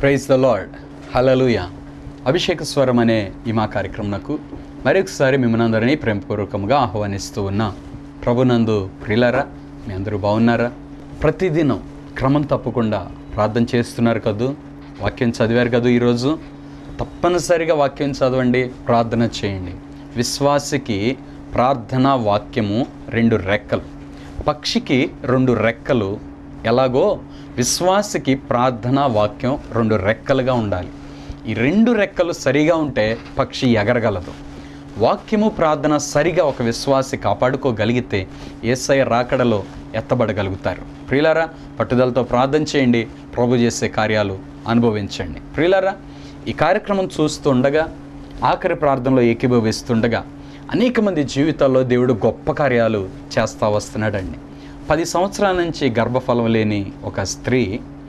praise the lord హలలుయ అభిషేక స్వరం అనే ఈ మా కార్యక్రమంకు మరొకసారి మిమ్మల్ని అందరినీ ప్రేమపూర్వకంగా ఆహ్వానిస్తూ ఉన్నా ప్రభునందు ప్రియులారా మీ అందరూ బాగున్నారా ప్రతిదినం క్రమం తప్పకుండా ప్రార్థన చేస్తున్నారు కదూ వాక్యం చదివారు కదూ ఈరోజు తప్పనిసరిగా వాక్యం చదవండి ప్రార్థన చేయండి విశ్వాసికి ప్రార్థన వాక్యము రెండు రెక్కలు పక్షికి రెండు రెక్కలు ఎలాగో విశ్వాసికి ప్రార్థన వాక్యం రెండు రెక్కలుగా ఉండాలి ఈ రెండు రెక్కలు సరిగా ఉంటే పక్షి ఎగరగలదు వాక్యము ప్రార్థన సరిగా ఒక విశ్వాసి కాపాడుకోగలిగితే ఏసఐ రాకడలో ఎత్తబడగలుగుతారు ప్రియులారా పట్టుదలతో ప్రార్థన చేయండి ప్రభు చేసే కార్యాలు అనుభవించండి ప్రియులారా ఈ కార్యక్రమం చూస్తుండగా ఆఖరి ప్రార్థనలో ఏకీభవిస్తుండగా అనేక మంది జీవితాల్లో దేవుడు గొప్ప కార్యాలు చేస్తూ వస్తున్నాడండి పది సంవత్సరాల నుంచి గర్భఫలం లేని ఒక స్త్రీ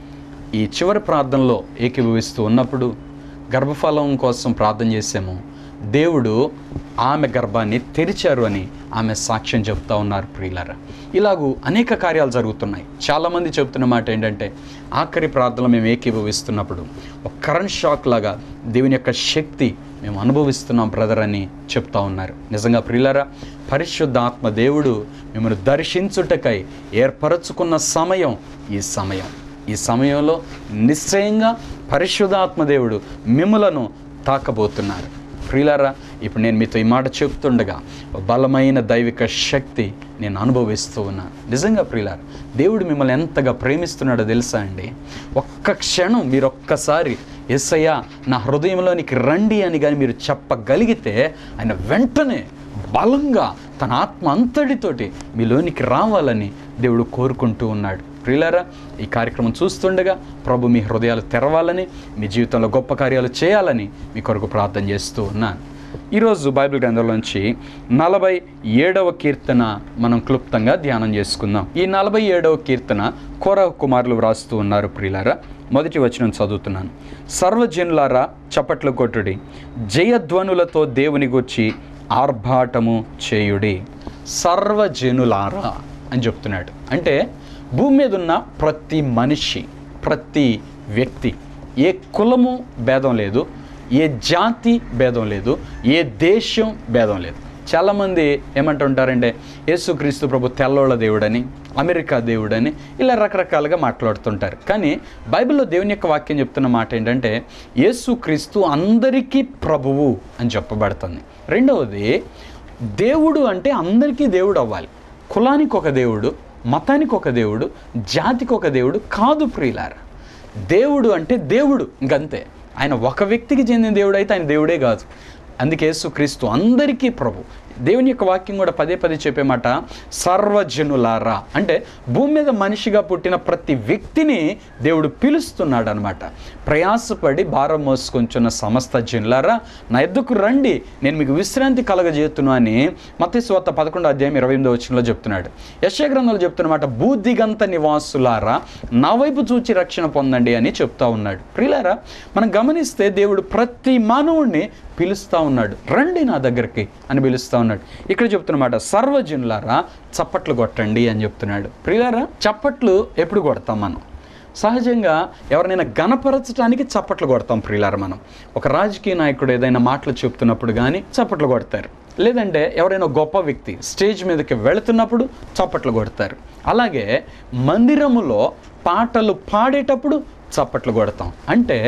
ఈ చివరి ప్రార్థనలో ఏకీభవిస్తూ ఉన్నప్పుడు గర్భఫలం కోసం ప్రార్థన చేసాము దేవుడు ఆమె గర్భాన్ని తెరిచారు అని ఆమె సాక్ష్యం చెప్తా ఉన్నారు ప్రియులరా ఇలాగూ అనేక కార్యాలు జరుగుతున్నాయి చాలామంది చెప్తున్న మాట ఏంటంటే ఆఖరి ప్రార్థనలో మేము ఏకీభవిస్తున్నప్పుడు ఒక కరెంట్ షాక్ లాగా దేవుని యొక్క శక్తి మేము అనుభవిస్తున్నాం బ్రదర్ అని చెప్తా ఉన్నారు నిజంగా ప్రియులరా పరిశుద్ధ ఆత్మ దేవుడు మిమ్మల్ని దర్శించుటకై ఏర్పరచుకున్న సమయం ఈ సమయం ఈ సమయంలో నిశ్చయంగా పరిశుద్ధాత్మ దేవుడు మిమ్మలను తాకబోతున్నారు ప్రియులారా ఇప్పుడు నేను మీతో ఈ మాట చెప్తుండగా బలమైన దైవిక శక్తి నేను అనుభవిస్తూ ఉన్నాను నిజంగా ప్రియులారా దేవుడు మిమ్మల్ని ఎంతగా ప్రేమిస్తున్నాడో తెలుసా అండి ఒక్క క్షణం మీరు ఒక్కసారి ఎస్సయ్యా నా హృదయంలోనికి రండి అని కానీ మీరు చెప్పగలిగితే ఆయన వెంటనే బలంగా తన ఆత్మ అంతటితోటి మీలోనికి రావాలని దేవుడు కోరుకుంటూ ఉన్నాడు ప్రియులారా ఈ కార్యక్రమం చూస్తుండగా ప్రభు మీ హృదయాలు తెరవాలని మీ జీవితంలో గొప్ప కార్యాలు చేయాలని మీ కొరకు ప్రార్థన చేస్తూ ఉన్నాను ఈరోజు బైబిల్ గ్రంథంలోంచి నలభై ఏడవ కీర్తన మనం క్లుప్తంగా ధ్యానం చేసుకుందాం ఈ నలభై ఏడవ కీర్తన కోర కుమారులు వ్రాస్తూ ఉన్నారు ప్రియులారా మొదటి వచనం చదువుతున్నాను సర్వజనులారా చప్పట్లు కొట్టుడి జయధ్వనులతో దేవుని గుర్చి ఆర్భాటము చేయుడి సర్వజనులారా అని చెప్తున్నాడు అంటే భూమి మీద ఉన్న ప్రతి మనిషి ప్రతి వ్యక్తి ఏ కులము భేదం లేదు ఏ జాతి భేదం లేదు ఏ దేశం భేదం లేదు చాలామంది ఏమంటుంటారంటే యేసుక్రీస్తు ప్రభు తెల్లోళ్ళ దేవుడని అమెరికా దేవుడని ఇలా రకరకాలుగా మాట్లాడుతుంటారు కానీ బైబిల్లో దేవుని యొక్క వాక్యం చెప్తున్న మాట ఏంటంటే యేసుక్రీస్తు అందరికీ ప్రభువు అని చెప్పబడుతుంది రెండవది దేవుడు అంటే అందరికీ దేవుడు అవ్వాలి కులానికి ఒక దేవుడు మతానికి ఒక దేవుడు జాతికి ఒక దేవుడు కాదు ప్రియులారా దేవుడు అంటే దేవుడు ఇంకంతే ఆయన ఒక వ్యక్తికి చెందిన దేవుడు అయితే ఆయన దేవుడే కాదు అందుకే యేసుక్రీస్తు అందరికీ ప్రభు దేవుని యొక్క వాక్యం కూడా పదే పదే చెప్పే మాట సర్వజనులారా అంటే భూమి మీద మనిషిగా పుట్టిన ప్రతి వ్యక్తిని దేవుడు పిలుస్తున్నాడు అనమాట ప్రయాసపడి భారం మోసుకొంచున్న సమస్త జనులారా నా ఎద్దుకు రండి నేను మీకు విశ్రాంతి కలగజేతును అని మతేశ్వత పదకొండు అధ్యాయం ఇరవై ఎనిమిదో వచ్చినలో చెప్తున్నాడు యశ గ్రంథంలో చెప్తున్నమాట బూదిగంత నివాసులారా నా వైపు చూచి రక్షణ పొందండి అని చెప్తా ఉన్నాడు ప్రియులారా మనం గమనిస్తే దేవుడు ప్రతి మానవుడిని పిలుస్తూ ఉన్నాడు రండి నా దగ్గరికి అని పిలుస్తూ ఉన్నాడు ఇక్కడ చెప్తున్నమాట సర్వజనులారా చప్పట్లు కొట్టండి అని చెప్తున్నాడు ప్రియులారా చప్పట్లు ఎప్పుడు కొడతాం మనం సహజంగా ఎవరినైనా గణపరచడానికి చప్పట్లు కొడతాం ప్రియులారా మనం ఒక రాజకీయ నాయకుడు ఏదైనా మాటలు చెప్తున్నప్పుడు కానీ చప్పట్లు కొడతారు లేదంటే ఎవరైనా గొప్ప వ్యక్తి స్టేజ్ మీదకి వెళుతున్నప్పుడు చప్పట్లు కొడతారు అలాగే మందిరములో పాటలు పాడేటప్పుడు చప్పట్లు కొడతాం అంటే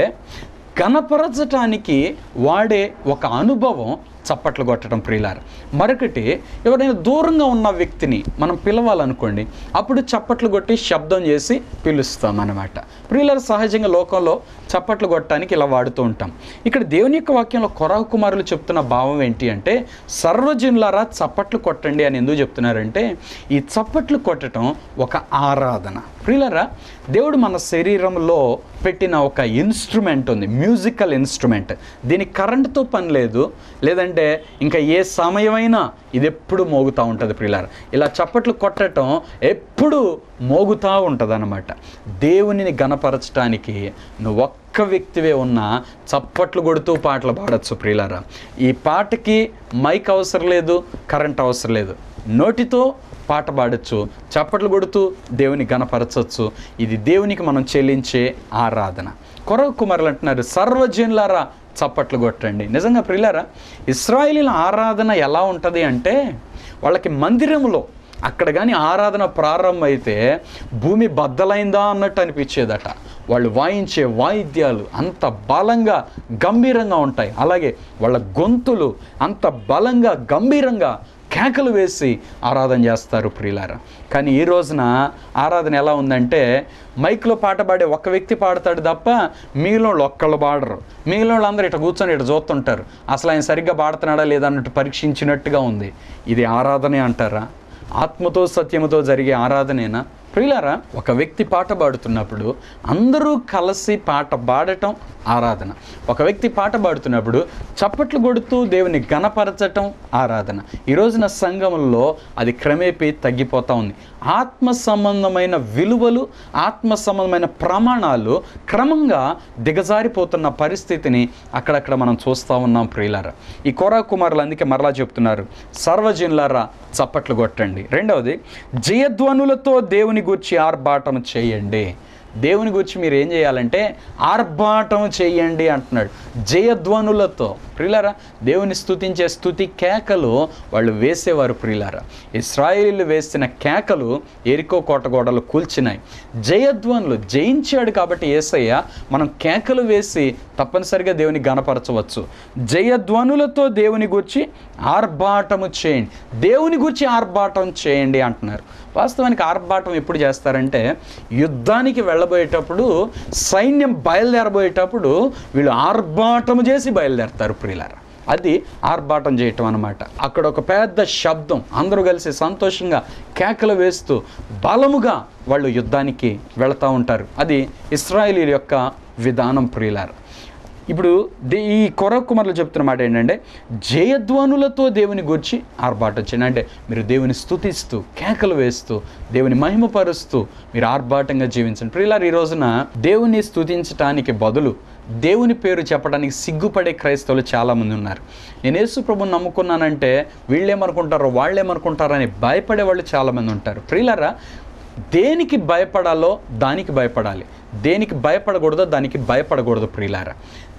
కనపరచటానికి వాడే ఒక అనుభవం చప్పట్లు కొట్టడం ప్రియులార మరొకటి ఎవరైనా దూరంగా ఉన్న వ్యక్తిని మనం పిలవాలనుకోండి అప్పుడు చప్పట్లు కొట్టి శబ్దం చేసి పిలుస్తాం అన్నమాట ప్రియులార సహజంగా లోకంలో చప్పట్లు కొట్టడానికి ఇలా వాడుతూ ఉంటాం ఇక్కడ దేవుని యొక్క వాక్యంలో కొరావు కుమారులు చెప్తున్న భావం ఏంటి అంటే సర్వజనులారా చప్పట్లు కొట్టండి అని ఎందుకు చెప్తున్నారంటే ఈ చప్పట్లు కొట్టడం ఒక ఆరాధన ప్రియులరా దేవుడు మన శరీరంలో పెట్టిన ఒక ఇన్స్ట్రుమెంట్ ఉంది మ్యూజికల్ ఇన్స్ట్రుమెంట్ దీనికి కరెంటుతో పని లేదు లేదంటే ఇంకా ఏ సమయమైనా ఇది ఎప్పుడు మోగుతూ ఉంటుంది ప్రియులార ఇలా చప్పట్లు కొట్టడం ఎప్పుడు మోగుతూ ఉంటుంది అనమాట దేవునిని గణపరచడానికి నువ్వు ఒక్క వ్యక్తివే ఉన్నా చప్పట్లు కొడుతూ పాటలు పాడచ్చు ప్రియులారా ఈ పాటకి మైక్ అవసరం లేదు కరెంట్ అవసరం లేదు నోటితో పాట పాడచ్చు చప్పట్లు కొడుతూ దేవుని గణపరచవచ్చు ఇది దేవునికి మనం చెల్లించే ఆరాధన కొరవ కుమారులు అంటున్నారు సర్వజనులారా చప్పట్లు కొట్టండి నిజంగా ప్రియులారా ఇస్రాయేలీల ఆరాధన ఎలా ఉంటుంది అంటే వాళ్ళకి మందిరంలో అక్కడ కానీ ఆరాధన ప్రారంభమైతే భూమి బద్దలైందా అన్నట్టు అనిపించేదట వాళ్ళు వాయించే వాయిద్యాలు అంత బలంగా గంభీరంగా ఉంటాయి అలాగే వాళ్ళ గొంతులు అంత బలంగా గంభీరంగా కేకలు వేసి ఆరాధన చేస్తారు ప్రియులారా కానీ ఈ రోజున ఆరాధన ఎలా ఉందంటే మైక్లో పాట పాడే ఒక్క వ్యక్తి పాడతాడు తప్ప మిగిలిన వాళ్ళు ఒక్కళ్ళు పాడరు మిగిలిన వాళ్ళు అందరూ ఇట్లా కూర్చొని ఇట్లా చూస్తుంటారు అసలు ఆయన సరిగ్గా పాడుతున్నాడా లేదా అన్నట్టు పరీక్షించినట్టుగా ఉంది ఇది ఆరాధనే అంటారా ఆత్మతో సత్యముతో జరిగే ఆరాధనేనా ప్రియులారా ఒక వ్యక్తి పాట పాడుతున్నప్పుడు అందరూ కలిసి పాట పాడటం ఆరాధన ఒక వ్యక్తి పాట పాడుతున్నప్పుడు చప్పట్లు కొడుతూ దేవుని గణపరచటం ఆరాధన ఈ రోజున సంఘంలో అది క్రమేపీ తగ్గిపోతూ ఉంది ఆత్మ సంబంధమైన విలువలు ఆత్మ సంబంధమైన ప్రమాణాలు క్రమంగా దిగజారిపోతున్న పరిస్థితిని అక్కడక్కడ మనం చూస్తూ ఉన్నాం ప్రియులారా ఈ కోరా కుమారులు అందుకే మరలా చెప్తున్నారు సర్వజనులారా చప్పట్లు కొట్టండి రెండవది జయధ్వనులతో దేవుని గురించి ఆర్భాటం చేయండి దేవుని గురించి మీరు ఏం చేయాలంటే ఆర్భాటం చేయండి అంటున్నాడు జయధ్వనులతో ప్రియులారా దేవుని స్తుతించే స్తుతి కేకలు వాళ్ళు వేసేవారు ప్రియులారా ఇస్రాయేలీలు వేసిన కేకలు ఎరికో కోట గోడలు కూల్చినాయి జయధ్వనులు జయించాడు కాబట్టి ఏసయ్య మనం కేకలు వేసి తప్పనిసరిగా దేవుని గణపరచవచ్చు జయధ్వనులతో దేవుని గురించి ఆర్భాటము చేయండి దేవుని గురించి ఆర్భాటం చేయండి అంటున్నారు వాస్తవానికి ఆర్భాటం ఎప్పుడు చేస్తారంటే యుద్ధానికి వెళ్ళబోయేటప్పుడు సైన్యం బయలుదేరబోయేటప్పుడు వీళ్ళు ఆర్భాటము చేసి బయలుదేరతారు ప్రియులారా అది ఆర్భాటం చేయటం అనమాట అక్కడ ఒక పెద్ద శబ్దం అందరూ కలిసి సంతోషంగా కేకలు వేస్తూ బలముగా వాళ్ళు యుద్ధానికి వెళతా ఉంటారు అది ఇస్రాయేలీల యొక్క విధానం ప్రియులారా ఇప్పుడు దే- ఈ కొర కుమారులు చెప్తున్న మాట ఏంటంటే జయధ్వనులతో దేవుని గురించి ఆర్భాటం చేయండి అంటే మీరు దేవుని స్తుతిస్తూ కేకలు వేస్తూ దేవుని మహిమపరుస్తూ మీరు ఆర్భాటంగా జీవించండి ప్రియులారు ఈ రోజున దేవుని స్తుతించటానికి బదులు దేవుని పేరు చెప్పడానికి సిగ్గుపడే క్రైస్తవులు చాలామంది ఉన్నారు నేను యేసు ప్రభుని నమ్ముకున్నానంటే వీళ్ళేమనుకుంటారో వాళ్ళేమనుకుంటారో అని భయపడే వాళ్ళు చాలామంది ఉంటారు ప్రియులారా దేనికి భయపడాలో దానికి భయపడాలి దేనికి భయపడకూడదో దానికి భయపడకూడదు ప్రియులారా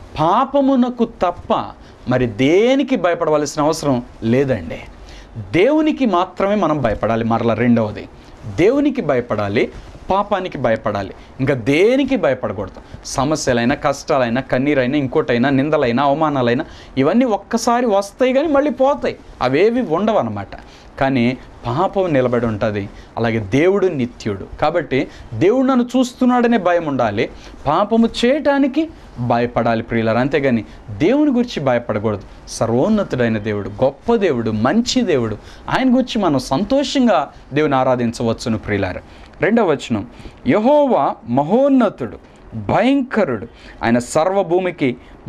పాపమునకు తప్ప మరి దేనికి భయపడవలసిన అవసరం లేదండి దేవునికి మాత్రమే మనం భయపడాలి మరలా రెండవది దేవునికి భయపడాలి పాపానికి భయపడాలి ఇంకా దేనికి భయపడకూడదు సమస్యలైనా కష్టాలైనా కన్నీరైనా ఇంకోటైనా నిందలైనా అవమానాలైనా ఇవన్నీ ఒక్కసారి వస్తాయి కానీ మళ్ళీ పోతాయి అవేవి ఉండవు అనమాట కానీ పాపం నిలబడి ఉంటుంది అలాగే దేవుడు నిత్యుడు కాబట్టి దేవుడు నన్ను చూస్తున్నాడనే భయం ఉండాలి పాపము చేయటానికి భయపడాలి ప్రియులారు అంతేగాని దేవుని గురించి భయపడకూడదు సర్వోన్నతుడైన దేవుడు గొప్ప దేవుడు మంచి దేవుడు ఆయన గురించి మనం సంతోషంగా దేవుని ఆరాధించవచ్చును ప్రియులారు రెండవ వచనం యహోవా మహోన్నతుడు భయంకరుడు ఆయన సర్వభూమికి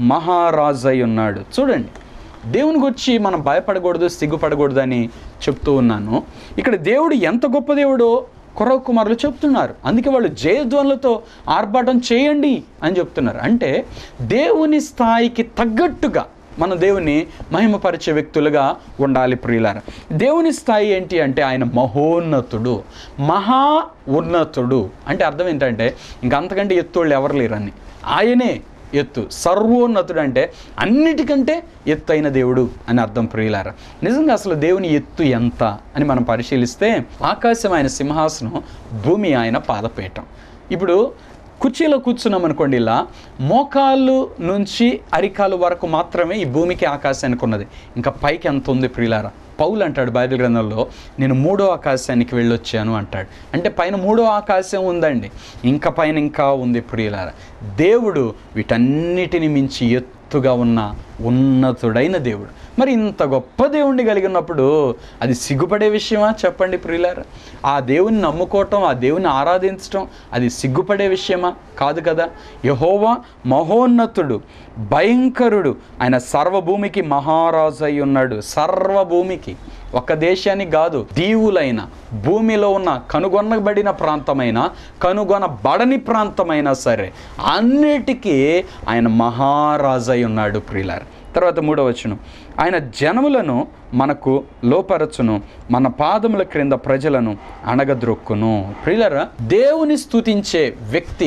మహారాజై ఉన్నాడు చూడండి దేవుని గురించి మనం భయపడకూడదు సిగ్గుపడకూడదు అని చెప్తూ ఉన్నాను ఇక్కడ దేవుడు ఎంత గొప్ప దేవుడో కొరవ కుమారులు చెప్తున్నారు అందుకే వాళ్ళు జయధ్వనులతో ఆర్భాటం చేయండి అని చెప్తున్నారు అంటే దేవుని స్థాయికి తగ్గట్టుగా మన దేవుని మహిమపరిచే వ్యక్తులుగా ఉండాలి ప్రియులార దేవుని స్థాయి ఏంటి అంటే ఆయన మహోన్నతుడు మహా ఉన్నతుడు అంటే అర్థం ఏంటంటే ఇంక అంతకంటే ఎత్తోళ్ళు ఎవరు లేరని ఆయనే ఎత్తు సర్వోన్నతుడు అంటే అన్నిటికంటే ఎత్తైన దేవుడు అని అర్థం ప్రియులారా నిజంగా అసలు దేవుని ఎత్తు ఎంత అని మనం పరిశీలిస్తే ఆకాశం ఆయన సింహాసనం భూమి ఆయన పాదపీఠం ఇప్పుడు కుర్చీలో కూర్చున్నాం అనుకోండి ఇలా మోకాళ్ళు నుంచి అరికాలు వరకు మాత్రమే ఈ భూమికి ఆకాశానికి ఉన్నది ఇంకా పైకి ఎంత ఉంది ప్రియులారా పౌలు అంటాడు బైబిల్ గ్రంథంలో నేను మూడో ఆకాశానికి వెళ్ళొచ్చాను అంటాడు అంటే పైన మూడో ఆకాశం ఉందండి ఇంకా పైన ఇంకా ఉంది ప్రియులారా దేవుడు వీటన్నిటిని మించి ఎత్తుగా ఉన్న ఉన్నతుడైన దేవుడు మరి ఇంత గొప్ప దేవుణ్ణి కలిగి ఉన్నప్పుడు అది సిగ్గుపడే విషయమా చెప్పండి ప్రియులారా ఆ దేవుని నమ్ముకోవటం ఆ దేవుని ఆరాధించటం అది సిగ్గుపడే విషయమా కాదు కదా యహోవా మహోన్నతుడు భయంకరుడు ఆయన సర్వభూమికి మహారాజు అయి ఉన్నాడు సర్వభూమికి ఒక దేశానికి కాదు దీవులైన భూమిలో ఉన్న కనుగొనబడిన ప్రాంతమైన కనుగొనబడని ప్రాంతమైనా సరే అన్నిటికీ ఆయన మహారాజు అయి ఉన్నాడు ప్రియులారు తర్వాత మూడవ వచనం ఆయన జనములను మనకు లోపరచును మన పాదముల క్రింద ప్రజలను అణగద్రొక్కును ప్రియులరా దేవుని స్తుతించే వ్యక్తి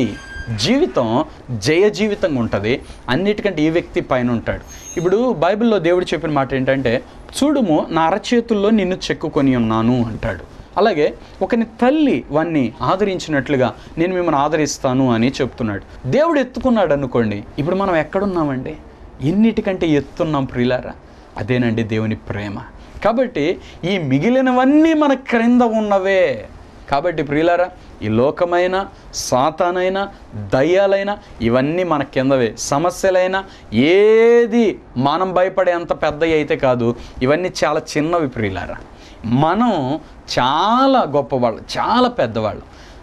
జీవితం జయ జీవితంగా ఉంటుంది అన్నిటికంటే ఈ వ్యక్తి పైన ఉంటాడు ఇప్పుడు బైబిల్లో దేవుడు చెప్పిన మాట ఏంటంటే చూడుము నా అరచేతుల్లో నిన్ను చెక్కుకొని ఉన్నాను అంటాడు అలాగే ఒకని తల్లి వాన్ని ఆదరించినట్లుగా నేను మిమ్మల్ని ఆదరిస్తాను అని చెప్తున్నాడు దేవుడు ఎత్తుకున్నాడు అనుకోండి ఇప్పుడు మనం ఎక్కడున్నామండి ఎన్నిటికంటే ఎత్తున్నాం ప్రియులారా అదేనండి దేవుని ప్రేమ కాబట్టి ఈ మిగిలినవన్నీ మన క్రింద ఉన్నవే కాబట్టి ప్రియులారా ఈ లోకమైన సాతానైనా దయ్యాలైనా ఇవన్నీ మన కిందవే సమస్యలైనా ఏది మనం భయపడే అంత పెద్దవి అయితే కాదు ఇవన్నీ చాలా చిన్నవి ప్రియులారా మనం చాలా గొప్పవాళ్ళు చాలా పెద్దవాళ్ళు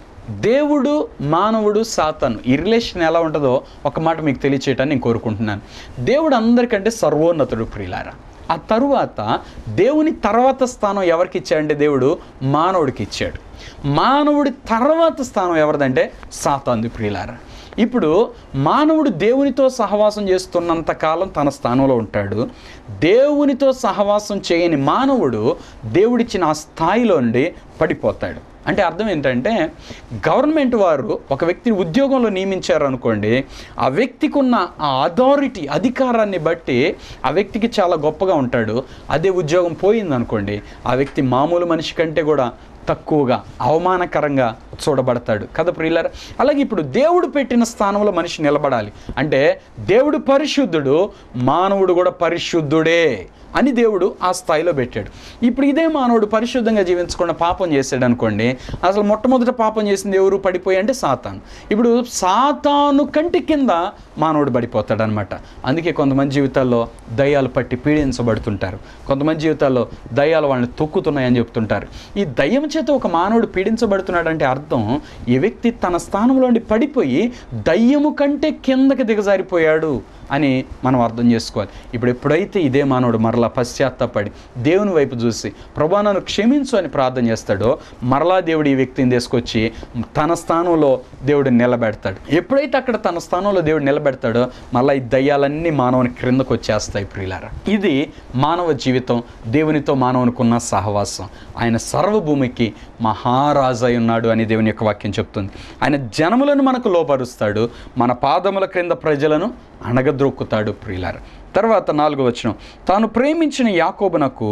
దేవుడు మానవుడు సాతాను ఈ రిలేషన్ ఎలా ఉంటుందో ఒక మాట మీకు తెలియచేయటాన్ని నేను కోరుకుంటున్నాను దేవుడు అందరికంటే సర్వోన్నతుడు ప్రియులారా ఆ తరువాత దేవుని తర్వాత స్థానం ఎవరికి ఇచ్చాడంటే దేవుడు మానవుడికి ఇచ్చాడు మానవుడి తర్వాత స్థానం ఎవరిదంటే సాతాంది ప్రియులారా ఇప్పుడు మానవుడు దేవునితో సహవాసం చేస్తున్నంత కాలం తన స్థానంలో ఉంటాడు దేవునితో సహవాసం చేయని మానవుడు దేవుడిచ్చిన ఆ స్థాయిలో నుండి పడిపోతాడు అంటే అర్థం ఏంటంటే గవర్నమెంట్ వారు ఒక వ్యక్తిని ఉద్యోగంలో నియమించారు అనుకోండి ఆ వ్యక్తికి ఉన్న ఆ అథారిటీ అధికారాన్ని బట్టి ఆ వ్యక్తికి చాలా గొప్పగా ఉంటాడు అదే ఉద్యోగం పోయింది అనుకోండి ఆ వ్యక్తి మామూలు మనిషి కంటే కూడా తక్కువగా అవమానకరంగా చూడబడతాడు కదా ప్రియులర్ అలాగే ఇప్పుడు దేవుడు పెట్టిన స్థానంలో మనిషి నిలబడాలి అంటే దేవుడు పరిశుద్ధుడు మానవుడు కూడా పరిశుద్ధుడే అని దేవుడు ఆ స్థాయిలో పెట్టాడు ఇప్పుడు ఇదే మానవుడు పరిశుద్ధంగా జీవించకుండా పాపం చేశాడు అనుకోండి అసలు మొట్టమొదట పాపం చేసింది ఎవరు పడిపోయి అంటే సాతాను ఇప్పుడు సాతాను కంటి కింద మానవుడు పడిపోతాడు అనమాట అందుకే కొంతమంది జీవితాల్లో దయ్యాలు పట్టి పీడించబడుతుంటారు కొంతమంది జీవితాల్లో దయ్యాలు వాళ్ళని తొక్కుతున్నాయని చెప్తుంటారు ఈ దయ్యం చేత ఒక మానవుడు పీడించబడుతున్నాడంటే అర్థం ఈ వ్యక్తి తన స్థానంలో నుండి పడిపోయి దయ్యము కంటే కిందకి దిగజారిపోయాడు అని మనం అర్థం చేసుకోవాలి ఇప్పుడు ఎప్పుడైతే ఇదే మానవుడు మరలా పశ్చాత్తాపడి దేవుని వైపు చూసి ప్రభా నన్ను క్షమించు అని ప్రార్థన చేస్తాడో మరలా దేవుడు ఈ వ్యక్తిని తీసుకొచ్చి తన స్థానంలో దేవుడు నిలబెడతాడు ఎప్పుడైతే అక్కడ తన స్థానంలో దేవుడు నిలబెడతాడో మళ్ళీ ఈ దయ్యాలన్నీ మానవుని క్రిందకు వచ్చేస్తాయి ప్రియులారా ఇది మానవ జీవితం దేవునితో మానవునికున్న సహవాసం ఆయన సర్వభూమికి మహారాజు అయి ఉన్నాడు అని దేవుని యొక్క వాక్యం చెప్తుంది ఆయన జనములను మనకు లోపరుస్తాడు మన పాదముల క్రింద ప్రజలను అణగద్రొక్కుతాడు ప్రియులార తర్వాత నాలుగో వచనం తాను ప్రేమించిన యాకోబునకు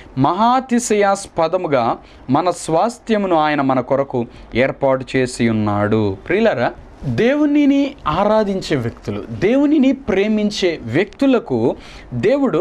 మహాతిశయాస్పదముగా మన స్వాస్థ్యమును ఆయన మన కొరకు ఏర్పాటు చేసి ఉన్నాడు ప్రియులారా దేవునిని ఆరాధించే వ్యక్తులు దేవునిని ప్రేమించే వ్యక్తులకు దేవుడు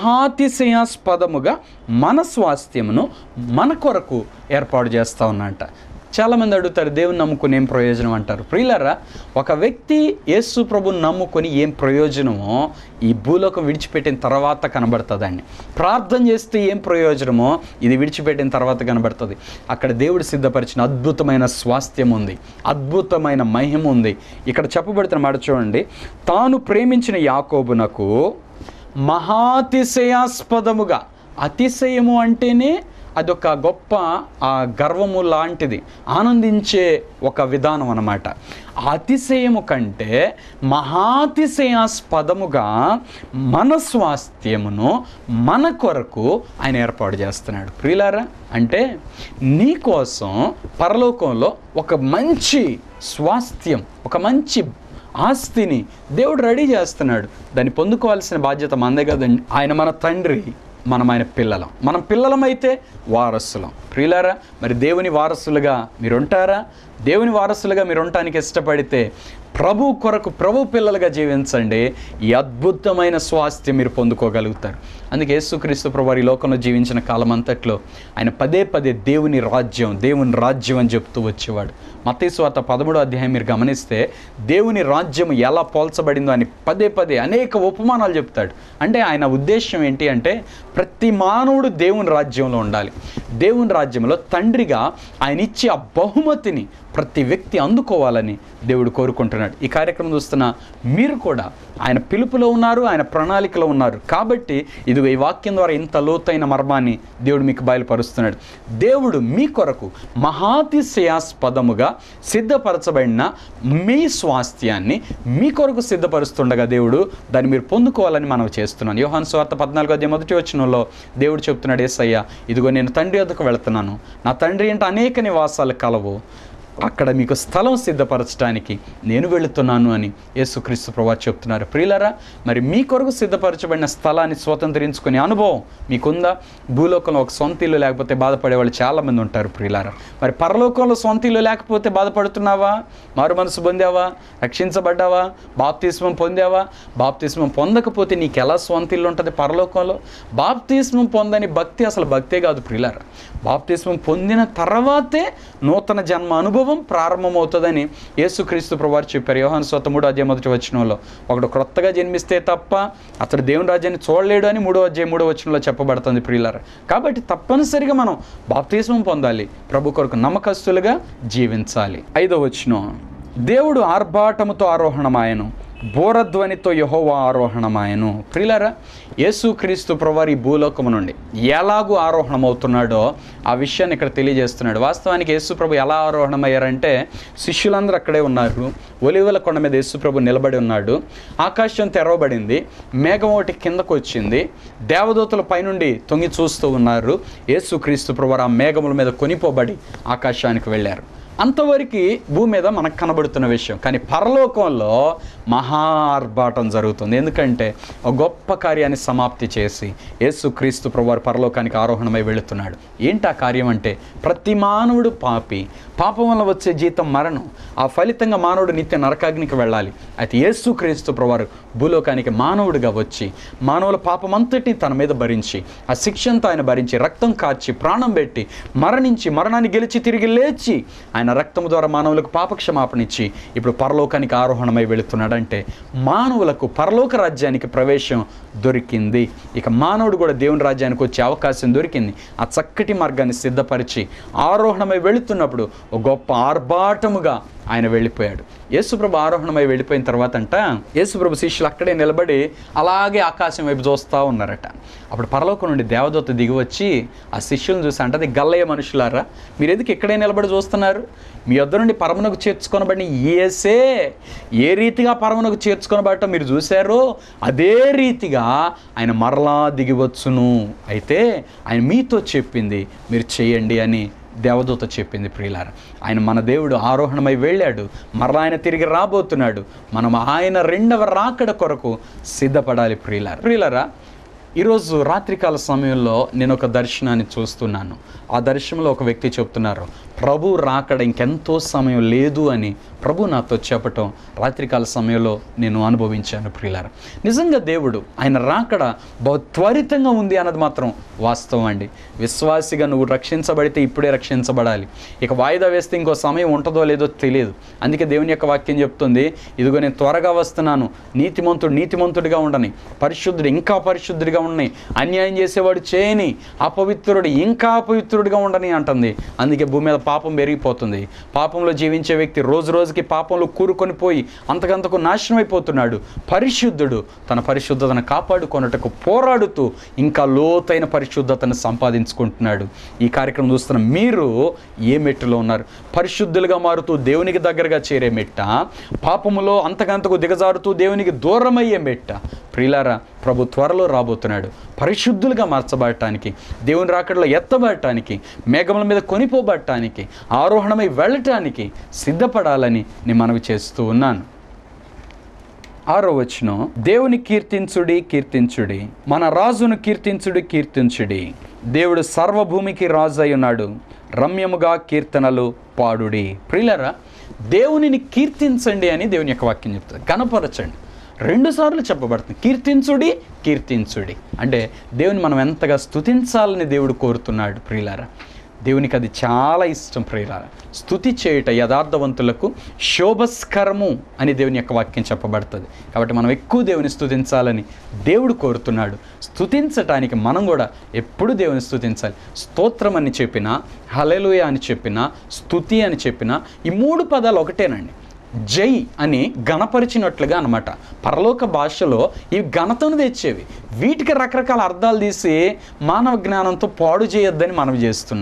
మహాతిశయాస్పదముగా మన స్వాస్థ్యమును మన కొరకు ఏర్పాటు చేస్తా ఉన్నట్ట చాలామంది అడుగుతారు దేవుని నమ్ముకుని ఏం ప్రయోజనం అంటారు ప్రియులరా ఒక వ్యక్తి యేసు ప్రభుని నమ్ముకొని ఏం ప్రయోజనమో ఈ భూలోకం విడిచిపెట్టిన తర్వాత కనబడుతుందండి ప్రార్థన చేస్తే ఏం ప్రయోజనమో ఇది విడిచిపెట్టిన తర్వాత కనబడుతుంది అక్కడ దేవుడు సిద్ధపరిచిన అద్భుతమైన స్వాస్థ్యం ఉంది అద్భుతమైన మహిమ ఉంది ఇక్కడ చెప్పబడుతున్న మాట చూడండి తాను ప్రేమించిన యాకోబునకు మహాతిశయాస్పదముగా అతిశయము అంటేనే అదొక గొప్ప ఆ గర్వము లాంటిది ఆనందించే ఒక విధానం అన్నమాట అతిశయము కంటే మహాతిశయాస్పదముగా మన స్వాస్థ్యమును మన కొరకు ఆయన ఏర్పాటు చేస్తున్నాడు ప్రియులారా అంటే నీ కోసం పరలోకంలో ఒక మంచి స్వాస్థ్యం ఒక మంచి ఆస్తిని దేవుడు రెడీ చేస్తున్నాడు దాన్ని పొందుకోవాల్సిన బాధ్యత మనదే కదండి ఆయన మన తండ్రి మనం ఆయన పిల్లలం మనం పిల్లలమైతే వారసులం ప్రియులారా మరి దేవుని వారసులుగా మీరు ఉంటారా దేవుని వారసులుగా మీరు ఉండటానికి ఇష్టపడితే ప్రభు కొరకు ప్రభు పిల్లలుగా జీవించండి ఈ అద్భుతమైన స్వాస్థ్యం మీరు పొందుకోగలుగుతారు అందుకే యేసుక్రీస్తు ప్రభు ఈ లోకంలో జీవించిన కాలం అంతట్లో ఆయన పదే పదే దేవుని రాజ్యం దేవుని రాజ్యం అని చెప్తూ వచ్చేవాడు మతేశ్వాత పదమూడో అధ్యాయం మీరు గమనిస్తే దేవుని రాజ్యం ఎలా పోల్చబడిందో అని పదే పదే అనేక ఉపమానాలు చెప్తాడు అంటే ఆయన ఉద్దేశం ఏంటి అంటే ప్రతి మానవుడు దేవుని రాజ్యంలో ఉండాలి దేవుని రాజ్యంలో తండ్రిగా ఆయన ఇచ్చే ఆ బహుమతిని ప్రతి వ్యక్తి అందుకోవాలని దేవుడు కోరుకుంటున్నాడు ఈ కార్యక్రమం చూస్తున్న మీరు కూడా ఆయన పిలుపులో ఉన్నారు ఆయన ప్రణాళికలో ఉన్నారు కాబట్టి ఇదిగో ఈ వాక్యం ద్వారా ఇంత లోతైన మర్మాన్ని దేవుడు మీకు బయలుపరుస్తున్నాడు దేవుడు మీ కొరకు మహాతిశయాస్పదముగా సిద్ధపరచబడిన మీ స్వాస్థ్యాన్ని మీ కొరకు సిద్ధపరుస్తుండగా దేవుడు దాన్ని మీరు పొందుకోవాలని మనం చేస్తున్నాను యోహాన్ స్వార్థ పద్నాలుగో అధ్యాయం మొదటి వచనంలో దేవుడు చెప్తున్నాడు ఏసయ్య ఇదిగో నేను తండ్రి వద్దకు వెళుతున్నాను నా తండ్రి అంటే అనేక నివాసాలు కలవు అక్కడ మీకు స్థలం సిద్ధపరచడానికి నేను వెళుతున్నాను అని యేసుక్రీస్తు ప్రభు చెప్తున్నారు ప్రియులరా మరి మీ కొరకు సిద్ధపరచబడిన స్థలాన్ని స్వతంత్రించుకునే అనుభవం మీకుందా భూలోకంలో ఒక సొంత ఇల్లు లేకపోతే బాధపడే వాళ్ళు చాలామంది ఉంటారు ప్రియులారా మరి పరలోకంలో సొంత ఇల్లు లేకపోతే బాధపడుతున్నావా మారు మనసు పొందావా రక్షించబడ్డావా బాప్తిస్మం పొందావా బాప్తిస్మం పొందకపోతే నీకు ఎలా సొంత ఇల్లు ఉంటుంది పరలోకంలో బాప్తిస్మం పొందని భక్తి అసలు భక్తే కాదు ప్రియులారా బాప్తిస్మం పొందిన తర్వాతే నూతన జన్మ అనుభవం ప్రారంభమవుతుందని యేసుక్రీస్తు ప్రభువారు చెప్పారు యోహాను స్వత మూడో అధ్యాయం మొదటి వచనంలో ఒకడు క్రొత్తగా జన్మిస్తే తప్ప అతడు దేవుని రాజ్యాన్ని చూడలేడు అని మూడో అధ్యాయం మూడో వచనంలో చెప్పబడుతుంది ప్రియులారా కాబట్టి తప్పనిసరిగా మనం బాప్తిస్మం పొందాలి ప్రభు కొరకు నమ్మకస్తులుగా జీవించాలి ఐదో వచనం దేవుడు ఆర్భాటముతో ఆరోహణమాయను బోరధ్వనితో యహోవా ఆరోహణమాయను ప్రియులారా యేసుక్రీస్తు ప్రవారి భూలోకము నుండి ఎలాగూ ఆరోహణమవుతున్నాడో ఆ విషయాన్ని ఇక్కడ తెలియజేస్తున్నాడు వాస్తవానికి యేసు ప్రభు ఎలా ఆరోహణమయ్యారంటే శిష్యులందరూ అక్కడే ఉన్నారు ఒలివల కొండ మీద యేసు ప్రభు నిలబడి ఉన్నాడు ఆకాశం తెరవబడింది మేఘం ఒకటి కిందకు వచ్చింది దేవదూతలు పైనుండి తొంగి చూస్తూ ఉన్నారు యేసుక్రీస్తు ప్రభు ఆ మేఘముల మీద కొనిపోబడి ఆకాశానికి వెళ్ళారు అంతవరకు భూమి మీద మనకు కనబడుతున్న విషయం కానీ పరలోకంలో మహా ఆర్భాటం జరుగుతుంది ఎందుకంటే ఒక గొప్ప కార్యాన్ని సమాప్తి చేసి యేసుక్రీస్తు ప్రభువారు పరలోకానికి ఆరోహణమై వెళుతున్నాడు ఏంటి ఆ కార్యం అంటే ప్రతి మానవుడు పాపి పాపం వల్ల వచ్చే జీతం మరణం ఆ ఫలితంగా మానవుడు నిత్య నరకాగ్నికి వెళ్ళాలి అయితే యేసుక్రీస్తు ప్రభువారు భూలోకానికి మానవుడిగా వచ్చి మానవుల పాపమంతటిని తన మీద భరించి ఆ శిక్షంతో ఆయన భరించి రక్తం కార్చి ప్రాణం పెట్టి మరణించి మరణాన్ని గెలిచి తిరిగి లేచి ఆయన రక్తము ద్వారా మానవులకు పాపక్షమాపణ ఇచ్చి ఇప్పుడు పరలోకానికి ఆరోహణమై వెళుతున్నాడంటే మానవులకు పరలోక రాజ్యానికి ప్రవేశం దొరికింది ఇక మానవుడు కూడా దేవుని రాజ్యానికి వచ్చే అవకాశం దొరికింది ఆ చక్కటి మార్గాన్ని సిద్ధపరిచి ఆరోహణమై వెళుతున్నప్పుడు ఒక గొప్ప ఆర్భాటముగా ఆయన వెళ్ళిపోయాడు యేసుప్రభు ఆరోహణమై వెళ్ళిపోయిన తర్వాత అంట యేసుప్రభు శిష్యులు అక్కడే నిలబడి అలాగే ఆకాశం వైపు చూస్తూ ఉన్నారట అప్పుడు పరలోకం నుండి దేవదూత దిగి వచ్చి ఆ శిష్యులను చూసి అంటే అది గల్లయ్య మనుషులారా మీరు ఎందుకు ఇక్కడే నిలబడి చూస్తున్నారు మీ వద్ద నుండి పరమునకు చేర్చుకొనబడిన ఏసే ఏ రీతిగా పరమునకు చేర్చుకొనబడటం మీరు చూశారో అదే రీతిగా ఆయన మరలా దిగివచ్చును అయితే ఆయన మీతో చెప్పింది మీరు చేయండి అని దేవదూత చెప్పింది ప్రియులార ఆయన మన దేవుడు ఆరోహణమై వెళ్ళాడు మరలా ఆయన తిరిగి రాబోతున్నాడు మనం ఆయన రెండవ రాకడ కొరకు సిద్ధపడాలి ప్రియులార ప్రియులరా ఈరోజు రాత్రికాల సమయంలో నేను ఒక దర్శనాన్ని చూస్తున్నాను ఆ దర్శనంలో ఒక వ్యక్తి చెప్తున్నారు ప్రభు రాకడ ఇంకెంతో సమయం లేదు అని ప్రభు నాతో చెప్పటం రాత్రికాల సమయంలో నేను అనుభవించాను ప్రియులార నిజంగా దేవుడు ఆయన రాకడ బహు త్వరితంగా ఉంది అన్నది మాత్రం వాస్తవం అండి విశ్వాసిగా నువ్వు రక్షించబడితే ఇప్పుడే రక్షించబడాలి ఇక వాయిదా వేస్తే ఇంకో సమయం ఉంటుందో లేదో తెలియదు అందుకే దేవుని యొక్క వాక్యం చెప్తుంది ఇదిగో నేను త్వరగా వస్తున్నాను నీతిమంతుడు నీతిమంతుడిగా ఉండని పరిశుద్ధుడు ఇంకా పరిశుద్ధుడిగా ఉండని అన్యాయం చేసేవాడు చేయని అపవిత్రుడు ఇంకా అపవిత్రుడిగా ఉండని అంటుంది అందుకే భూమి మీద పాపం పెరిగిపోతుంది పాపంలో జీవించే వ్యక్తి రోజు రోజుకి పాపంలో కూరుకొని పోయి అంతకంతకు నాశనం అయిపోతున్నాడు పరిశుద్ధుడు తన పరిశుద్ధతను కాపాడుకొనుటకు పోరాడుతూ ఇంకా లోతైన పరిశుద్ధతను సంపాదించుకుంటున్నాడు ఈ కార్యక్రమం చూస్తున్న మీరు ఏ మెట్టులో ఉన్నారు పరిశుద్ధులుగా మారుతూ దేవునికి దగ్గరగా చేరే మెట్ట పాపములో అంతకంతకు దిగజారుతూ దేవునికి దూరమయ్యే మెట్ట ప్రియులారా ప్రభు త్వరలో రాబోతున్నాడు పరిశుద్ధులుగా మార్చబడటానికి దేవుని రాకడలో ఎత్తబడటానికి మేఘముల మీద కొనిపోబడటానికి ఆరోహణమై వెళ్ళటానికి సిద్ధపడాలని నేను మనవి చేస్తూ ఉన్నాను ఆరో వచనం దేవుని కీర్తించుడి కీర్తించుడి మన రాజును కీర్తించుడి కీర్తించుడి దేవుడు సర్వభూమికి రాజు అయి ఉన్నాడు రమ్యముగా కీర్తనలు పాడుడి ప్రియులరా దేవునిని కీర్తించండి అని దేవుని యొక్క వాక్యం చెప్తుంది కనపరచండి రెండు సార్లు చెప్పబడుతుంది కీర్తించుడి కీర్తించుడి అంటే దేవుని మనం ఎంతగా స్తుతించాలని దేవుడు కోరుతున్నాడు ప్రియులారా దేవునికి అది చాలా ఇష్టం ప్రియులారా స్తుతి చేయుట యథార్థవంతులకు శోభస్కరము అని దేవుని యొక్క వాక్యం చెప్పబడుతుంది కాబట్టి మనం ఎక్కువ దేవుని స్తుతించాలని దేవుడు కోరుతున్నాడు స్తుతించటానికి మనం కూడా ఎప్పుడు దేవుని స్తుతించాలి స్తోత్రం అని చెప్పినా హలెలుయ అని చెప్పినా స్తుతి అని చెప్పినా ఈ మూడు పదాలు ఒకటేనండి జై అని గణపరిచినట్లుగా అనమాట పరలోక భాషలో ఈ ఘనతను తెచ్చేవి వీటికి రకరకాల అర్థాలు తీసి మానవ జ్ఞానంతో పాడు చేయొద్దని మనం చేస్తున్నాను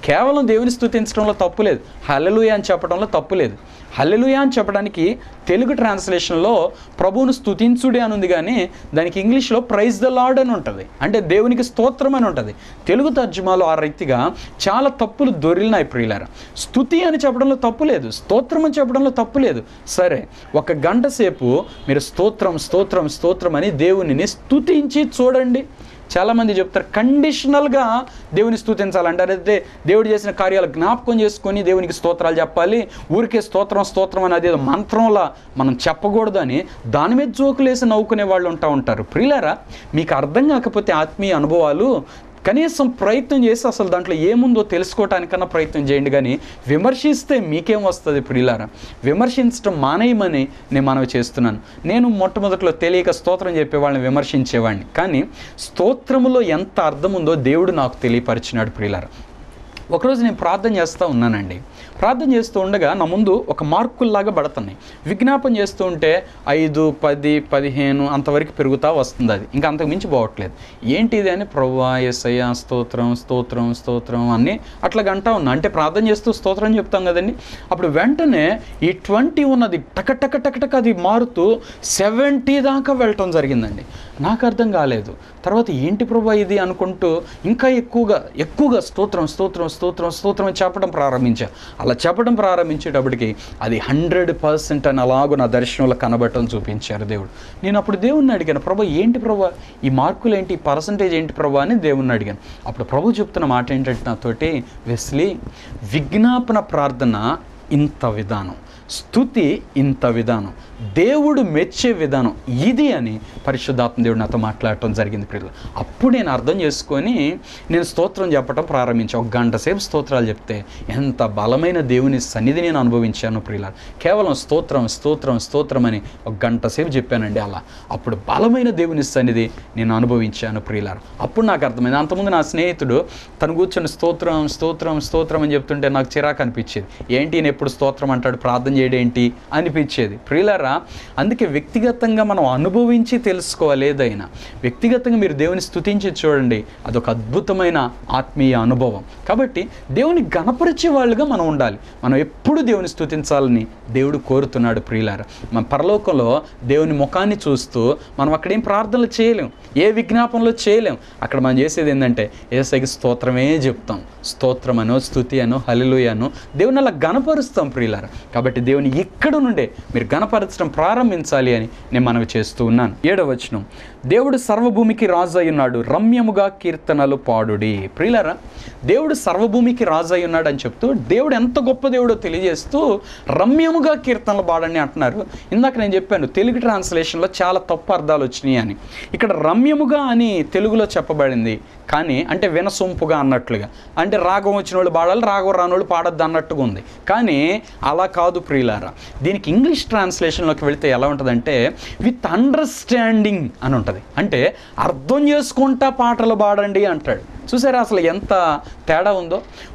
కేవలం దేవుని స్తుతించడంలో తప్పు లేదు హల్లెలూయా అని చెప్పడంలో తప్పు లేదు హల్లెలూయా అని చెప్పడానికి తెలుగు ట్రాన్స్లేషన్లో ప్రభువును స్తుతించుడే అని ఉంది కానీ దానికి ఇంగ్లీష్లో ప్రైజ్ ద లార్డ్ అని ఉంటుంది అంటే దేవునికి స్తోత్రం అని ఉంటుంది తెలుగు తర్జుమాలో ఆ రీతిగా చాలా తప్పులు దొరిలినాయి ప్రియులారా స్తుతి అని చెప్పడంలో తప్పు లేదు స్తోత్రం అని చెప్పడంలో తప్పు లేదు సరే ఒక గంట సేపు మీరు స్తోత్రం స్తోత్రం స్తోత్రం అని దేవునిని స్తుతించి చూడండి చాలామంది చెప్తారు కండిషనల్గా దేవుని స్తుతించాలంటే అయితే దేవుడు చేసిన కార్యాలు జ్ఞాపకం చేసుకొని దేవునికి స్తోత్రాలు చెప్పాలి ఊరికే స్తోత్రం స్తోత్రం అని అదేదో మంత్రంలా మనం చెప్పకూడదని దాని మీద జోకులేసి నవ్వుకునే వాళ్ళు ఉంటా ఉంటారు ప్రియులారా మీకు అర్థం కాకపోతే ఆత్మీయ అనుభవాలు కనీసం ప్రయత్నం చేసి అసలు దాంట్లో ఏముందో తెలుసుకోవటానికన్నా ప్రయత్నం చేయండి కానీ విమర్శిస్తే మీకేం వస్తుంది ప్రియులారా విమర్శించడం మానేయమని నేను మనవి చేస్తున్నాను నేను మొట్టమొదట్లో తెలియక స్తోత్రం చెప్పే వాళ్ళని విమర్శించేవాడిని కానీ స్తోత్రములో ఎంత అర్థం ఉందో దేవుడు నాకు తెలియపరిచినాడు ప్రియులారా ఒకరోజు నేను ప్రార్థన చేస్తూ ఉన్నానండి ప్రార్థన చేస్తూ ఉండగా నా ముందు ఒక మార్కుల్లాగా పడుతున్నాయి విజ్ఞాపన చేస్తూ ఉంటే ఐదు పది పదిహేను అంతవరకు పెరుగుతూ వస్తుంది అది ఇంకా అంతకు మించి పోవట్లేదు ఏంటి ఇది అని ప్రవ్వా ఎస్ఐ స్తోత్రం స్తోత్రం స్తోత్రం అన్నీ అట్లా గంటా ఉన్నా అంటే ప్రార్థన చేస్తూ స్తోత్రం చెప్తాం కదండి అప్పుడు వెంటనే ఈ ట్వంటీ ఉన్నది టక టక టక టక అది మారుతూ సెవెంటీ దాకా వెళ్ళటం జరిగిందండి నాకు అర్థం కాలేదు తర్వాత ఏంటి ప్రభా ఇది అనుకుంటూ ఇంకా ఎక్కువగా ఎక్కువగా స్తోత్రం స్తోత్రం స్తోత్రం స్తోత్రం అని చెప్పడం ప్రారంభించా అలా చెప్పడం ప్రారంభించేటప్పటికి అది హండ్రెడ్ పర్సెంట్ అని అలాగూ నా దర్శనంలో కనబడటం చూపించారు దేవుడు నేను అప్పుడు దేవుణ్ణి అడిగాను ప్రభా ఏంటి ప్రభా ఈ మార్కులు ఏంటి ఈ పర్సంటేజ్ ఏంటి ప్రభా అని దేవుణ్ణి అడిగాను అప్పుడు ప్రభు చెప్తున్న మాట ఏంటంటే నాతోటి వెస్లీ విజ్ఞాపన ప్రార్థన ఇంత విధానం స్థుతి ఇంత విధానం దేవుడు మెచ్చే విధానం ఇది అని పరిశుద్ధాత్మ దేవుడు నాతో మాట్లాడటం జరిగింది ప్రియులు అప్పుడు నేను అర్థం చేసుకొని నేను స్తోత్రం చెప్పడం ప్రారంభించాను ఒక గంట సేపు స్తోత్రాలు చెప్తే ఎంత బలమైన దేవుని సన్నిధి నేను అనుభవించాను ప్రియుల కేవలం స్తోత్రం స్తోత్రం స్తోత్రం అని ఒక గంట సేపు చెప్పానండి అలా అప్పుడు బలమైన దేవుని సన్నిధి నేను అనుభవించాను ప్రియులారు అప్పుడు నాకు అర్థమైంది అంతకుముందు నా స్నేహితుడు తను కూర్చొని స్తోత్రం స్తోత్రం స్తోత్రం అని చెప్తుంటే నాకు చిరాకు అనిపించేది ఏంటి నేను ఎప్పుడు స్తోత్రం అంటాడు ప్రార్థన చేయడేంటి అనిపించేది ప్రియులారా అందుకే వ్యక్తిగతంగా మనం అనుభవించి తెలుసుకోవాలి ఏదైనా వ్యక్తిగతంగా మీరు దేవుని స్తుతించి చూడండి అదొక అద్భుతమైన ఆత్మీయ అనుభవం కాబట్టి దేవుని గణపరిచే వాళ్ళుగా మనం ఉండాలి మనం ఎప్పుడు దేవుని స్తుతించాలని దేవుడు కోరుతున్నాడు ప్రియులారా మన పరలోకంలో దేవుని ముఖాన్ని చూస్తూ మనం అక్కడేం ప్రార్థనలు చేయలేం ఏ విజ్ఞాపనలో చేయలేం అక్కడ మనం చేసేది ఏంటంటే ఏసైకి స్తోత్రమే చెప్తాం స్తోత్రం అనో స్థుతి అనో హలిలుయనో దేవుని అలా గణపరుస్తాం ప్రియులారా కాబట్టి దేవుని ఇక్కడ నుండే మీరు గణపరచడం ప్రారంభించాలి అని నేను మనవి చేస్తూ ఉన్నాను ఏడవ వచనం దేవుడు సర్వభూమికి రాజు అయి ఉన్నాడు రమ్యముగా కీర్తనలు పాడుడి ప్రియులారా దేవుడు సర్వభూమికి రాజు అయి ఉన్నాడు అని చెప్తూ దేవుడు ఎంత గొప్ప దేవుడో తెలియజేస్తూ రమ్యముగా కీర్తనలు పాడండి అంటున్నారు ఇందాక నేను చెప్పాను తెలుగు ట్రాన్స్లేషన్లో చాలా తప్పు అర్థాలు వచ్చినాయి అని ఇక్కడ రమ్యముగా అని తెలుగులో చెప్పబడింది కానీ అంటే వినసొంపుగా అన్నట్లుగా అంటే రాగం వచ్చిన వాళ్ళు పాడాలి రాగం రాని వాళ్ళు పాడొద్దు అన్నట్టుగా ఉంది కానీ అలా కాదు ప్రియులారా దీనికి ఇంగ్లీష్ ట్రాన్స్లేషన్లోకి వెళితే ఎలా ఉంటుందంటే విత్ అండర్స్టాండింగ్ అని ఉంటుంది అంటే అర్థం చేసుకుంటా పాటలు పాడండి అంటాడు చూసారా అసలు ఎంత తేడా ఉందో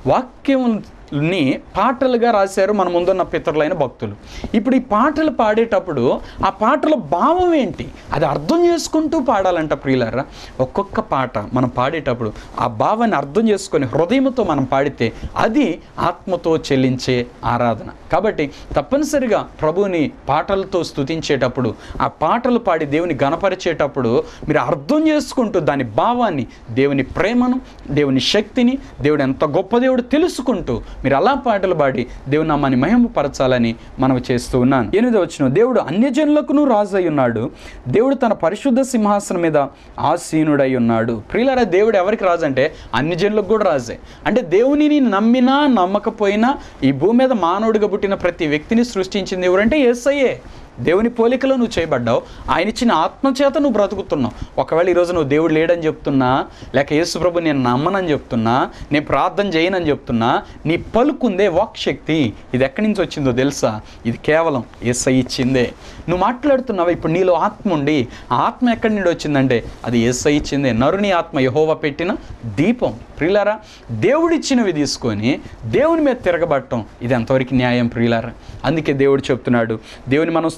వాక్యంని పాటలుగా రాశారు మన ముందున్న పితరులైన భక్తులు ఇప్పుడు ఈ పాటలు పాడేటప్పుడు ఆ పాటల భావం ఏంటి అది అర్థం చేసుకుంటూ పాడాలంట ప్రియులారా ఒక్కొక్క పాట మనం పాడేటప్పుడు ఆ భావాన్ని అర్థం చేసుకొని హృదయంతో మనం పాడితే అది ఆత్మతో చెల్లించే ఆరాధన కాబట్టి తప్పనిసరిగా ప్రభువుని పాటలతో స్తుతించేటప్పుడు ఆ పాటలు పాడి దేవుని గణపరిచేటప్పుడు మీరు అర్థం చేసుకుంటూ దాని భావాన్ని దేవుని ప్రేమను దేవుని శక్తిని దేవుడు ఎంత గొప్ప దేవుడు తెలుసుకుంటూ మీరు అలా పాటలు పాడి దేవుని నామాన్ని మహిమపరచాలని మనం చేస్తూ ఉన్నాను ఎనిమిది వచ్చిన దేవుడు అన్యజనులకును రాజు అయి ఉన్నాడు దేవుడు తన పరిశుద్ధ సింహాసనం మీద ఆసీనుడై ఉన్నాడు ప్రియులారా దేవుడు ఎవరికి రాజు అంటే అన్ని జనులకు కూడా రాజే అంటే దేవునిని నమ్మినా నమ్మకపోయినా ఈ భూమి మీద మానవుడిగా పుట్టిన ప్రతి వ్యక్తిని సృష్టించింది ఎవరంటే ఎస్ఐయే దేవుని పోలికలో నువ్వు చేయబడ్డావు ఆయన ఇచ్చిన ఆత్మచేత నువ్వు బ్రతుకుతున్నావు ఒకవేళ ఈరోజు నువ్వు దేవుడు లేడని చెప్తున్నా లేక యేసుప్రభు నేను నమ్మనని చెప్తున్నా నేను ప్రార్థన చేయనని చెప్తున్నా నీ పలుకుందే వాక్ శక్తి ఇది ఎక్కడి నుంచి వచ్చిందో తెలుసా ఇది కేవలం ఏసై ఇచ్చిందే నువ్వు మాట్లాడుతున్నావు ఇప్పుడు నీలో ఆత్మ ఉండి ఆ ఆత్మ ఎక్కడి నుండి వచ్చిందంటే అది ఏసై ఇచ్చిందే నరుని ఆత్మ యహోవా పెట్టిన దీపం ప్రియులారా దేవుడిచ్చినవి తీసుకొని దేవుని మీద తిరగబడటం ఇది ఎంతవరకు న్యాయం ప్రియులారా అందుకే దేవుడు చెప్తున్నాడు దేవుని మనం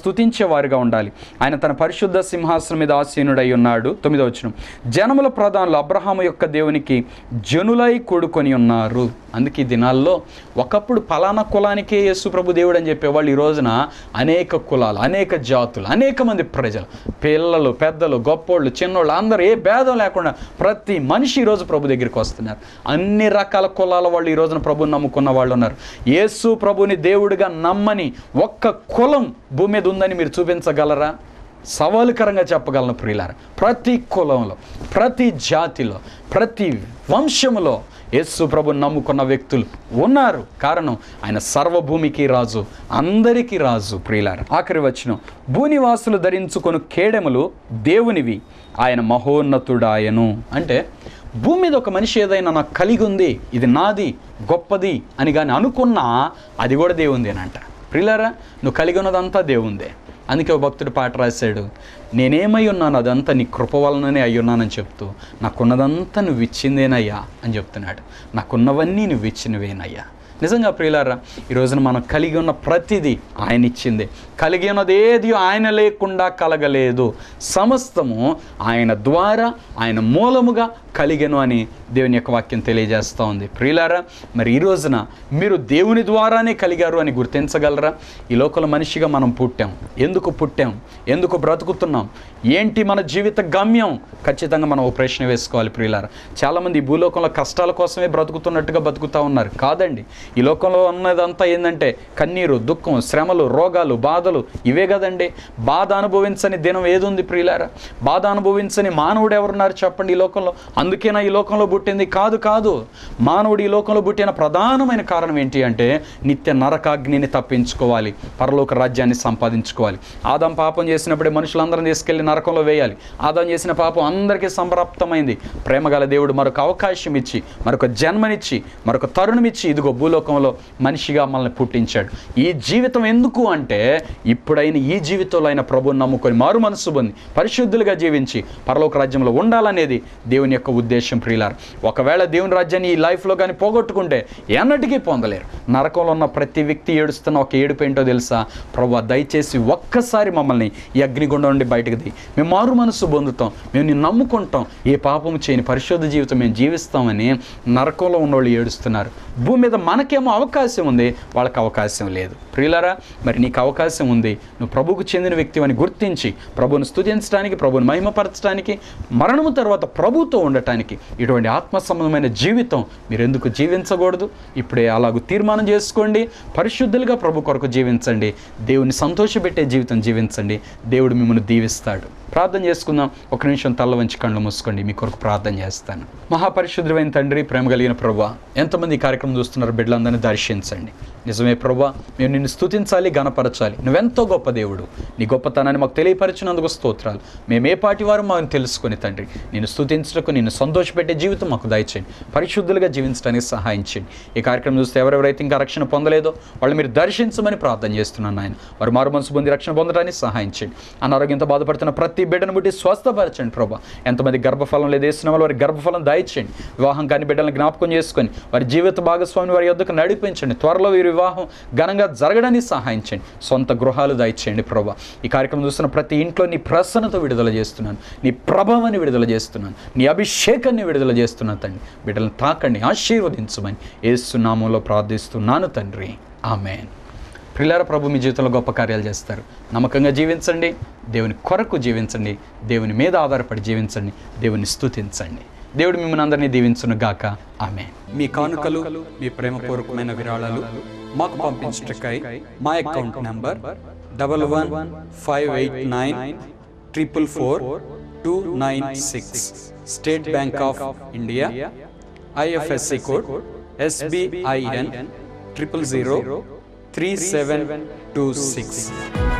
స్తుతించే వారిగా ఉండాలి ఆయన తన పరిశుద్ధ సింహాసనం మీద ఆసీనుడై ఉన్నాడు తొమ్మిదో వచనం జనముల ప్రధానులు అబ్రహాము యొక్క దేవునికి జనులై కూడుకొని ఉన్నారు అందుకే ఈ దినాల్లో ఒకప్పుడు పలానా కులానికే యేసు ప్రభు దేవుడు అని చెప్పేవాళ్ళు ఈ రోజున అనేక కులాలు అనేక జాతులు అనేక మంది ప్రజలు పిల్లలు పెద్దలు గొప్పోళ్ళు చిన్నోళ్ళు అందరూ ఏ భేదం లేకుండా ప్రతి మనిషి ఈరోజు ప్రభు దగ్గరికి వస్తున్నారు అన్ని రకాల కులాల వాళ్ళు ఈ రోజున ప్రభుని నమ్ముకున్న వాళ్ళు ఉన్నారు యేసు ప్రభుని దేవుడిగా నమ్మని ఒక్క కులం భూమి మీద ఉందని మీరు చూపించగలరా సవాలుకరంగా చెప్పగలను ప్రియులార ప్రతి కులంలో ప్రతి జాతిలో ప్రతి వంశములో యేసు ప్రభు నమ్ముకున్న వ్యక్తులు ఉన్నారు కారణం ఆయన సర్వభూమికి రాజు అందరికీ రాజు ప్రియులార ఆఖరి వచ్చిన భూనివాసులు ధరించుకొని కేడెములు దేవునివి ఆయన మహోన్నతుడాయను అంటే భూమి మీద ఒక మనిషి ఏదైనా నాకు కలిగి ఉంది ఇది నాది గొప్పది అని కానీ అనుకున్నా అది కూడా దేవుందేనంట ప్రియులారా నువ్వు కలిగి ఉన్నదంతా దేవుందే అందుకే ఒక భక్తుడు పాట రాశాడు నేనేమై ఉన్నాను అదంతా నీ కృప వలననే అయి ఉన్నానని చెప్తూ నాకున్నదంతా నువ్వు ఇచ్చిందేనయ్యా అని చెప్తున్నాడు నాకున్నవన్నీ నువ్వు ఇచ్చినవేనయ్యా నిజంగా ప్రియులారా ఈ రోజున మనం కలిగి ఉన్న ప్రతిదీ ఆయన ఇచ్చిందే కలిగి ఉన్నది ఏది ఆయన లేకుండా కలగలేదు సమస్తము ఆయన ద్వారా ఆయన మూలముగా కలిగెను అని దేవుని యొక్క వాక్యం తెలియజేస్తూ ఉంది ప్రియులారా మరి ఈ రోజున మీరు దేవుని ద్వారానే కలిగారు అని గుర్తించగలరా ఈ లోకల మనిషిగా మనం పుట్టాం ఎందుకు పుట్టాం ఎందుకు బ్రతుకుతున్నాం ఏంటి మన జీవిత గమ్యం ఖచ్చితంగా మనం ఒక ప్రశ్న వేసుకోవాలి ప్రియులారా చాలామంది ఈ భూలోకంలో కష్టాల కోసమే బ్రతుకుతున్నట్టుగా బతుకుతూ ఉన్నారు కాదండి ఈ లోకంలో ఉన్నదంతా ఏంటంటే కన్నీరు దుఃఖం శ్రమలు రోగాలు బాధలు ఇవే కదండి బాధ అనుభవించని దినం ఏది ఉంది ప్రియులారా బాధ అనుభవించని మానవుడు ఎవరున్నారు చెప్పండి ఈ లోకంలో అందుకేనా ఈ లోకంలో పుట్టింది కాదు కాదు మానవుడు ఈ లోకంలో పుట్టిన ప్రధానమైన కారణం ఏంటి అంటే నిత్య నరకాగ్నిని తప్పించుకోవాలి పరలోక రాజ్యాన్ని సంపాదించుకోవాలి ఆదాం పాపం చేసినప్పుడే మనుషులందరం తీసుకెళ్లి నరకంలో వేయాలి ఆదాం చేసిన పాపం అందరికీ సంప్రాప్తమైంది ప్రేమగల దేవుడు మరొక అవకాశం ఇచ్చి మరొక జన్మనిచ్చి మరొక తరుణమిచ్చి ఇదిగో భూలోకంలో మనిషిగా మనల్ని పుట్టించాడు ఈ జీవితం ఎందుకు అంటే ఇప్పుడైన ఈ జీవితంలో అయిన ప్రభుని నమ్ముకొని మారు మనసు పొంది పరిశుద్ధులుగా జీవించి పరలోక రాజ్యంలో ఉండాలనేది దేవుని యొక్క ఉద్దేశం ప్రియులారు ఒకవేళ దేవుని రాజ్యాన్ని ఈ లైఫ్లో కానీ పోగొట్టుకుంటే ఎన్నటికీ పొందలేరు నరకంలో ఉన్న ప్రతి వ్యక్తి ఏడుస్తున్న ఒక ఏడుపు ఏంటో తెలుసా ప్రభు దయచేసి ఒక్కసారి మమ్మల్ని ఈ అగ్నిగుండం నుండి బయటకు ది మేము మారు మనసు పొందుతాం మేము నిన్ను నమ్ముకుంటాం ఏ పాపం చేయని పరిశుద్ధ జీవితం మేము జీవిస్తామని నరకంలో ఉన్నవాళ్ళు ఏడుస్తున్నారు భూమి మీద మనకేమో అవకాశం ఉంది వాళ్ళకి అవకాశం లేదు ప్రియులరా మరి నీకు అవకాశం ఉంది నువ్వు ప్రభువుకు చెందిన వ్యక్తి అని గుర్తించి ప్రభువును స్తుతించడానికి ప్రభువును మహిమపరచడానికి మరణము తర్వాత ప్రభుతో ఉండటానికి ఇటువంటి ఆత్మ సంబంధమైన జీవితం మీరు ఎందుకు జీవించకూడదు ఇప్పుడే అలాగూ తీర్మానం చేసుకోండి పరిశుద్ధులుగా ప్రభు కొరకు జీవించండి దేవుని సంతోషపెట్టే జీవితం జీవించండి దేవుడు మిమ్మల్ని దీవిస్తాడు ప్రార్థన చేసుకుందాం ఒక నిమిషం తల్ల వంచి కళ్ళు మూసుకోండి మీ కొరకు ప్రార్థన చేస్తాను మహాపరిశుద్ధమైన తండ్రి ప్రేమ కలిగిన ప్రభు ఎంతమంది ఈ కార్యక్రమం చూస్తున్నారు బిడ్డలందరినీ దర్శించండి నిజమే ప్రభు మేము నిన్ను స్తుతించాలి గణపరచాలి నువ్వెంతో గొప్ప దేవుడు నీ గొప్పతనాన్ని మాకు తెలియపరిచినందుకు స్తోత్రాలు మేము ఏ పాటి వారు మాకు తెలుసుకొని తండ్రి నేను స్తుతించటకు నిన్ను సంతోషపెట్టే జీవితం మాకు దయచేయండి పరిశుద్ధులుగా జీవించడానికి సహాయం చేయండి ఈ కార్యక్రమం చూస్తే ఎవరెవరైతే ఇంకా రక్షణ పొందలేదో వాళ్ళు మీరు దర్శించమని ప్రార్థన చేస్తున్నాను ఆయన వారు మారు మనసు పొంది రక్షణ పొందడానికి సహాయం చేయండి అనారోగ్యంతో బాధపడుతున్న ప్రతి బిడ్డను బట్టి స్వస్థపరచండి ప్రభా ఎంతమంది గర్భఫలం లేదు వేసిన వాళ్ళు వారి గర్భఫలం దయచేయండి వివాహం కాని బిడ్డలను జ్ఞాపకం చేసుకొని వారి జీవిత భాగస్వామిని వారి యొద్దకు నడిపించండి త్వరలో వీరి వివాహం ఘనంగా జరగడానికి సహాయం చేయండి సొంత గృహాలు దయచేయండి ప్రభా ఈ కార్యక్రమం చూస్తున్న ప్రతి ఇంట్లో నీ ప్రసన్నత విడుదల చేస్తున్నాను నీ ప్రభావాన్ని విడుదల చేస్తున్నాను నీ అభిషేకాన్ని విడుదల చేస్తున్నాను తండ్రి బిడ్డలను తాకండి ఆశీర్వదించమని ఏసునామంలో ప్రార్థిస్తున్నాను తండ్రి ఆమెన్ ప్రిలార ప్రభు మీ జీవితంలో గొప్ప కార్యాలు చేస్తారు నమ్మకంగా జీవించండి దేవుని కొరకు జీవించండి దేవుని మీద ఆధారపడి జీవించండి దేవుని స్తుతించండి దేవుడు మిమ్మల్ని అందరినీ దీవించును గాక ఆమె మీ కానుకలు మీ ప్రేమపూర్వకమైన విరాళాలు మాకు పంపించటకై మా account number double one five eight nine triple four two nine six state bank of India IFSC code SBIN triple zero three seven two six